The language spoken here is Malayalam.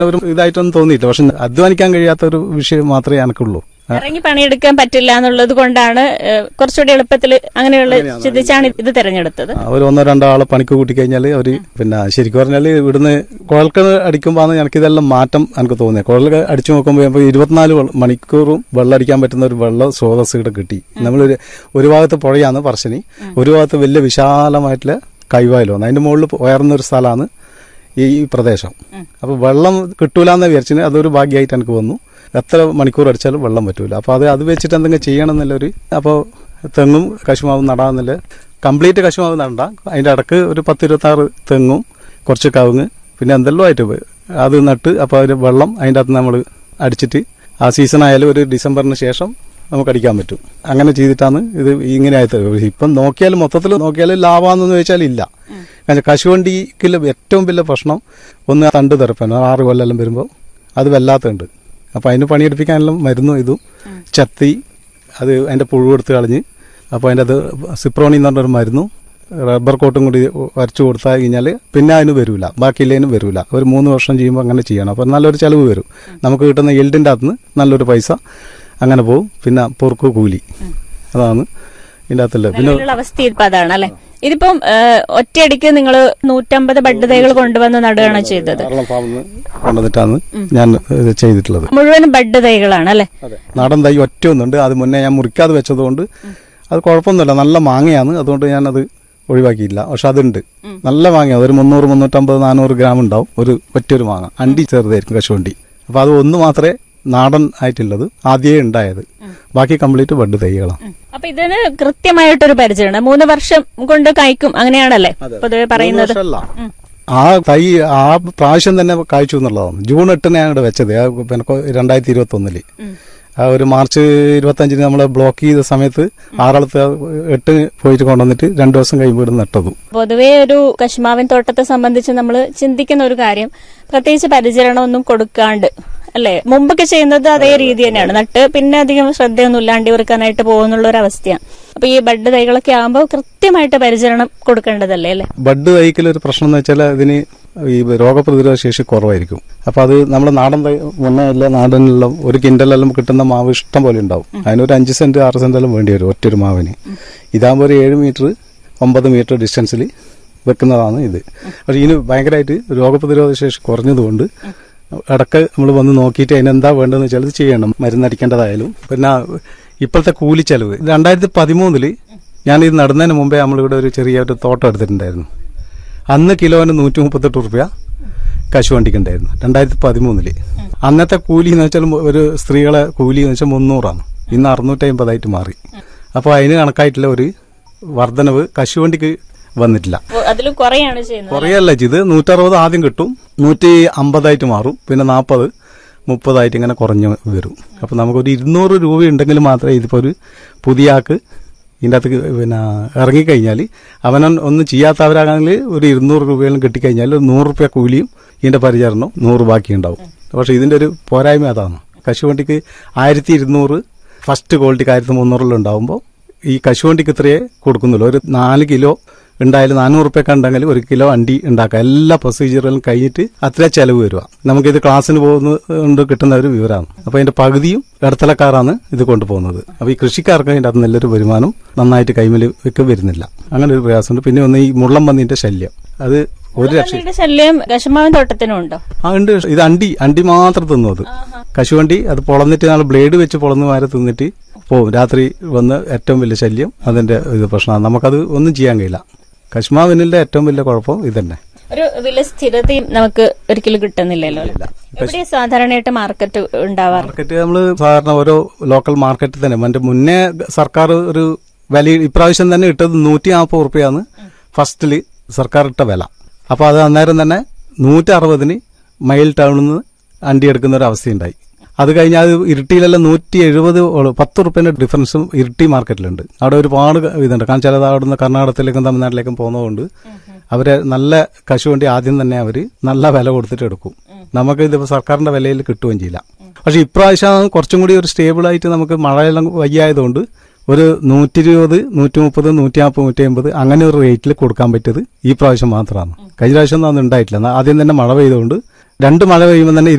ഒരു ഇതായിട്ടൊന്നും തോന്നിയില്ല പക്ഷെ അധ്വാനിക്കാൻ കഴിയാത്ത ഒരു വിഷയം മാത്രമേ എനിക്കുള്ളൂ ഇറങ്ങി പണിയെടുക്കാൻ പറ്റില്ല എന്നുള്ളത് കൊണ്ടാണ് ഏഹ്, കുറച്ചുകൂടി എളുപ്പത്തിൽ അങ്ങനെയുള്ള ചിന്തിച്ചാണ് ഇത് തെരഞ്ഞെടുത്തത് ആ, ഒരു ഒന്നോ രണ്ടോ ആളെ പണിക്ക് കൂട്ടി കഴിഞ്ഞാൽ അവര് പിന്നെ ശരിക്കും പറഞ്ഞാൽ ഇവിടുന്ന് കുഴൽക്ക് അടിക്കുമ്പോൾ എനിക്ക് ഇതെല്ലാം മാറ്റം എനിക്ക് തോന്നിയത് കുഴൽ അടിച്ചു നോക്കുമ്പോൾ ഇപ്പൊ ഇരുപത്തിനാല് വെള്ള- മണിക്കൂറും വെള്ളം അടിക്കാൻ പറ്റുന്ന ഒരു വെള്ള സ്രോതസ് ഇവിടെ കിട്ടി നമ്മളൊരു ഒരു ഭാഗത്ത് പുഴയാണ് പറശ്ശിനി ഒരു ഭാഗത്ത് വലിയ വിശാലമായിട്ടുള്ള കൈവായലോ അതിന്റെ മുകളിൽ ഉയർന്ന ഒരു സ്ഥലമാണ് ഈ ഈ പ്രദേശം അപ്പൊ വെള്ളം കിട്ടൂലെന്ന് വിചാരിച്ചിന് അതൊരു ഭാഗ്യമായിട്ട് എനിക്ക് വന്നു എത്ര മണിക്കൂർ അടിച്ചാലും വെള്ളം പറ്റൂല അപ്പൊ അത് അത് വെച്ചിട്ട് എന്തെങ്കിലും ചെയ്യണം എന്നുള്ളൊരു അപ്പോൾ തെങ്ങും കശുമാവും നടാന്നില്ല കംപ്ലീറ്റ് കശുമാവ് നടണ്ട അതിന്റെ ഇടക്ക് ഒരു പത്ത് ഇരുപത്തി ആറ് തെങ്ങും കുറച്ച് കവുങ്ങ് പിന്നെ എന്തെല്ലാം ആയിട്ട് പോയി. അത് നട്ട് അപ്പോൾ അതിന് വെള്ളം അതിൻ്റെ അകത്ത് നമ്മൾ അടിച്ചിട്ട് ആ സീസൺ ആയാലും ഒരു ഡിസംബറിന് ശേഷം നമുക്ക് അടിക്കാൻ പറ്റും അങ്ങനെ ചെയ്തിട്ടാണ് ഇത് ഇങ്ങനെ ആയത് ഇപ്പം നോക്കിയാൽ മൊത്തത്തിൽ നോക്കിയാൽ ലാഭമാണെന്ന് ചോദിച്ചാൽ ഇല്ല കാരണം കശുവണ്ടിക്ക് ഏറ്റവും വലിയ പ്രശ്നം ഒന്ന് ആ തണ്ട് തെറപ്പാണ് ആറ് കൊല്ലെല്ലാം വരുമ്പോൾ അത് വല്ലാത്തുണ്ട് അപ്പം അതിന് പണിയെടുപ്പിക്കാനെല്ലാം മരുന്നും ഇതും ചത്തി അത് അതിൻ്റെ പുഴു എടുത്ത് കളഞ്ഞ് അപ്പോൾ അതിൻ്റെ അത് സിപ്രോണി എന്ന് പറഞ്ഞൊരു മരുന്നും റബ്ബർ കോട്ടും കൂടി വരച്ചു കൊടുത്താൽ കഴിഞ്ഞാൽ പിന്നെ അതിന് വരൂല ബാക്കിയില്ലേനും വരൂല ഒരു മൂന്ന് വർഷം ചെയ്യുമ്പോൾ അങ്ങനെ ചെയ്യണം അപ്പോൾ നല്ലൊരു ചിലവ് വരും നമുക്ക് കിട്ടുന്ന എൽഡിൻ്റെ അകത്ത് നിന്ന് നല്ലൊരു പൈസ അങ്ങനെ പോവും പിന്നെ പൊറുക്ക് കൂലി അതാണ് ഇതിൻ്റെ അകത്തുള്ള പിന്നെ നിലവിലുള്ള അവസ്ഥ ഇപ്പൊ അതാണ് അല്ലെ ഇതിപ്പം ഏഹ്, ഒറ്റയടിക്ക് നിങ്ങൾ നൂറ്റമ്പത് ബഡ് തൈകൾ കൊണ്ടുവന്ന് നടുകയാണ് ചെയ്തത് കേരളം ഫാമിൽ നിന്ന് കൊണ്ടുവന്നിട്ടാണ് ഞാൻ ഇത് ചെയ്തിട്ടുള്ളത് മുഴുവനും ബഡ് തൈകളാണ് അല്ലെ നാടൻ തൈ ഒറ്റ ഒന്നുണ്ട് അത് മുന്നേ ഞാൻ മുറിക്കാതെ വെച്ചതുകൊണ്ട് അത് കുഴപ്പമൊന്നുമില്ല നല്ല മാങ്ങയാണ് അതുകൊണ്ട് ഞാനത് ഒഴിവാക്കിയില്ല പക്ഷെ അതുണ്ട് നല്ല മാങ്ങയാണ് ഒരു മുന്നൂറ് മുന്നൂറ്റമ്പത് നാനൂറ് ഗ്രാം ഉണ്ടാവും ഒരു ഒറ്റൊരു മാങ്ങ അണ്ടി ചെറുതായിരിക്കും കശുവണ്ടി അപ്പൊ അത് ഒന്ന് മാത്രമേ നാടൻ ആയിട്ടുള്ളത് ആദ്യമേ ഉണ്ടായത് ബാക്കി കംപ്ലീറ്റ് ബഡ് തൈകളാണ് അപ്പൊ ഇതിന് കൃത്യമായിട്ടൊരു പരിചയമുണ്ട് മൂന്ന് വർഷം കൊണ്ട് കായ്ക്കും അങ്ങനെയാണല്ലേ പൊതുവെ പറയുന്നത് മൂന്ന് വർഷമല്ല. ആ തൈ ആ പ്രാവശ്യം തന്നെ കായ്ച്ചു എന്നുള്ളതാണ് ജൂൺ എട്ടിന് ഞാൻ ഇവിടെ വെച്ചത് ആ പിന്നെ കൊ- രണ്ടായിരത്തി ഇരുപത്തി ഒന്നില് ആ ഒരു മാർച്ച് ഇരുപത്തഞ്ചിന് നമ്മളെ ബ്ലോക്ക് ചെയ്ത സമയത്ത് ആറാളത്ത് എട്ട് പോയിട്ട് കൊണ്ടുവന്നിട്ട് രണ്ടു ദിവസം കഴിയുമ്പോൾ ഇവിടെ നട്ടതു പൊതുവേ ഒരു കശുമാവിൻ തോട്ടത്തെ സംബന്ധിച്ച് നമ്മൾ ചിന്തിക്കുന്ന ഒരു കാര്യം പ്രത്യേകിച്ച് പരിചരണമൊന്നും കൊടുക്കാണ്ട് അല്ലെ മുമ്പൊക്കെ ചെയ്യുന്നത് അതേ രീതി തന്നെയാണ് നട്ട് പിന്നെ അധികം ശ്രദ്ധയൊന്നും ഇല്ലാണ്ട് ഇവർക്കാനായിട്ട് പോകുന്നുള്ള ഒരു അവസ്ഥയാണ് അപ്പൊ ഈ ബഡ് തൈകളൊക്കെ ആകുമ്പോൾ കൃത്യമായിട്ട് പരിചരണം കൊടുക്കേണ്ടതല്ലേ അല്ലെ ബഡ് തൈക്കിൽ ഒരു പ്രശ്നം എന്ന് വെച്ചാൽ അതിന് ഈ രോഗപ്രതിരോധ ശേഷി കുറവായിരിക്കും അപ്പൊ അത് നമ്മുടെ നാടൻ തൈ മുന്നേ എല്ലാ നാടനുള്ള ഒരു കിൻഡലെല്ലാം കിട്ടുന്ന മാവ് ഇഷ്ടം പോലെ ഉണ്ടാവും അതിനൊരു അഞ്ച് സെന്റ് ആറ് സെന്റ് എല്ലാം വേണ്ടി വരും ഒറ്റൊരു മാവിന് ഇതാകുമ്പോൾ ഒരു ഏഴ് മീറ്റർ ഒമ്പത് മീറ്റർ ഡിസ്റ്റൻസിൽ വെക്കുന്നതാണ് ഇത് പക്ഷെ ഇതിന് ഭയങ്കരമായിട്ട് രോഗപ്രതിരോധ ശേഷി കുറഞ്ഞതുകൊണ്ട് ഇടക്ക് നമ്മൾ വന്ന് നോക്കിയിട്ട് അതിനെന്താ വേണ്ടതെന്ന് വെച്ചാൽ ഇത് ചെയ്യണം മരുന്നടിക്കേണ്ടതായാലും പിന്നെ ഇപ്പോഴത്തെ കൂലി ചെലവ് രണ്ടായിരത്തി പതിമൂന്നില് ഞാൻ ഇത് നടുന്നതിന് മുമ്പേ നമ്മളിവിടെ ഒരു ചെറിയ ഒരു തോട്ടം എടുത്തിട്ടുണ്ടായിരുന്നു അന്ന് കിലോന് നൂറ്റി മുപ്പത്തെട്ട് റുപ്യ കശുവണ്ടിക്ക് ഉണ്ടായിരുന്നു രണ്ടായിരത്തി പതിമൂന്നില് അന്നത്തെ കൂലി എന്ന് വെച്ചാൽ ഒരു സ്ത്രീകളെ കൂലി എന്ന് വെച്ചാൽ മുന്നൂറാണ് ഇന്ന് അറുന്നൂറ്റി അമ്പതായിട്ട് മാറി അപ്പോൾ അതിന് കണക്കായിട്ടുള്ള ഒരു വർധനവ് കശുവണ്ടിക്ക് വന്നിട്ടില്ല അതിൽ കുറയാണ് ചെയ്യുന്നത് കുറയല്ല ഇത് നൂറ്ററുപത് ആദ്യം കിട്ടും നൂറ്റി അമ്പതായിട്ട് മാറും പിന്നെ നാൽപ്പത് മുപ്പതായിട്ട് ഇങ്ങനെ കുറഞ്ഞു വരും അപ്പൊ നമുക്കൊരു ഇരുന്നൂറ് രൂപ ഉണ്ടെങ്കിൽ മാത്രമേ ഇതിപ്പോ ഒരു പുതിയ ആക്ക് ഇതിൻ്റെ അകത്ത് പിന്നെ ഇറങ്ങിക്കഴിഞ്ഞാൽ അവനൻ ഒന്നും ചെയ്യാത്തവരാണെങ്കിൽ ഒരു ഇരുന്നൂറ് രൂപയെല്ലാം കിട്ടിക്കഴിഞ്ഞാൽ ഒരു നൂറ് റുപ്യ കൂലിയും ഇതിന്റെ പരിചരണവും നൂറ് ബാക്കി ഉണ്ടാവും പക്ഷെ ഇതിന്റെ ഒരു പോരായ്മ അതാണ് കശുവണ്ടിക്ക് ആയിരത്തി ഇരുന്നൂറ് ഫസ്റ്റ് ക്വാളിറ്റിക്ക് ആയിരത്തി മുന്നൂറിൽ ഉണ്ടാവുമ്പോൾ ഈ കശുവണ്ടിക്ക് ഇത്രയേ കൊടുക്കുന്നുള്ളൂ ഒരു നാല് കിലോ ഉണ്ടായാലും നാനൂറ് റുപ്യൊക്കെ ഉണ്ടെങ്കിൽ ഒരു കിലോ അണ്ടി ഉണ്ടാക്കാം എല്ലാ പ്രൊസീജിയറുകളും കഴിഞ്ഞിട്ട് അത്ര ചെലവ് വരിക നമുക്കിത് ക്ലാസ്സിന് പോകുന്നത് കിട്ടുന്ന ഒരു വിവരമാണ് അപ്പൊ അതിന്റെ പകുതിയും ഇടത്തലക്കാരാണ് ഇത് കൊണ്ടുപോകുന്നത് അപ്പൊ ഈ കൃഷിക്കാർക്ക് അതിന്റെ അകത്ത് നല്ലൊരു വരുമാനം നന്നായിട്ട് കൈമല് ഒക്കെ വരുന്നില്ല അങ്ങനെ ഒരു പ്രയാസമുണ്ട് പിന്നെ ഒന്ന് ഈ മുള്ളം പന്നിന്റെ ശല്യം അത് ഒരു രക്ഷ പന്നിയുടെ ശല്യം കശുമാവിൻ തോട്ടത്തിനും ഉണ്ടോ ആ ഉണ്ട് ഇത് അണ്ടി അണ്ടി മാത്രം തിന്നു അത് കശുവണ്ടി അത് പൊളന്നിട്ട് നാളെ ബ്ലേഡ് വെച്ച് പൊളന്ന് മാരെ തിന്നിട്ട് പോവും രാത്രി വന്ന് ഏറ്റവും വലിയ ശല്യം അതിന്റെ ഇത് പ്രശ്നമാണ് നമുക്കത് ഒന്നും ചെയ്യാൻ കഴിയില്ല കശ്മാവിനിലെ ഏറ്റവും വലിയ കുഴപ്പം ഇതന്നെ ഒരു വലിയ സ്ഥിരതയും നമുക്ക് ഒരിക്കലും കിട്ടുന്നില്ലല്ലോ അല്ലേ? എവിടെയാ സാധാരണയായിട്ട് മാർക്കറ്റ് ഉണ്ടാവാറ് മാർക്കറ്റ് നമ്മൾ സാധാരണ ഓരോ ലോക്കൽ മാർക്കറ്റിൽ തന്നെ മറ്റേ മുന്നേ സർക്കാർ ഒരു വില ഇപ്രാവശ്യം തന്നെ ഇട്ടത് നൂറ്റി നാൽപ്പത് റുപ്യാണ് ഫസ്റ്റില് സർക്കാർ ഇട്ട വില അപ്പൊ അത് അന്നേരം തന്നെ നൂറ്റി അറുപതിന് മൈൽ ടൗണിൽ നിന്ന് അണ്ടി എടുക്കുന്ന ഒരു അവസ്ഥയുണ്ടായി അത് കഴിഞ്ഞാൽ അത് ഇരിട്ടിയിലെല്ലാം നൂറ്റി എഴുപത് പത്ത് റുപ്യന്റെ ഡിഫറൻസും ഇരിട്ടി മാർക്കറ്റിലുണ്ട് അവിടെ ഒരുപാട് ഇതുണ്ട് കാരണം ചിലത് അവിടെ നിന്ന് കർണാടകത്തിലേക്കും തമിഴ്നാട്ടിലേക്കും പോകുന്നതുകൊണ്ട് അവരെ നല്ല കശുവണ്ടി ആദ്യം തന്നെ അവര് നല്ല വില കൊടുത്തിട്ട് എടുക്കും നമുക്ക് ഇതിപ്പോ സർക്കാരിന്റെ വിലയിൽ കിട്ടുകയും ചെയ്യില്ല പക്ഷെ ഇപ്രാവശ്യം കുറച്ചും കൂടി ഒരു സ്റ്റേബിൾ ആയിട്ട് നമുക്ക് മഴയെല്ലാം വയ്യായതുകൊണ്ട് ഒരു നൂറ്റി ഇരുപത് നൂറ്റി മുപ്പത് നൂറ്റി നാൽപ്പത് നൂറ്റി അമ്പത് അങ്ങനെ ഒരു റേറ്റിൽ കൊടുക്കാൻ പറ്റിയത് ഈ പ്രാവശ്യം മാത്രമാണ് കഴിഞ്ഞ പ്രാവശ്യം ഒന്നും അന്ന് ഉണ്ടായിട്ടില്ല എന്നാ ആദ്യം തന്നെ മഴ പെയ്തുകൊണ്ട് രണ്ട് മഴ പെയ്യുമ്പോൾ തന്നെ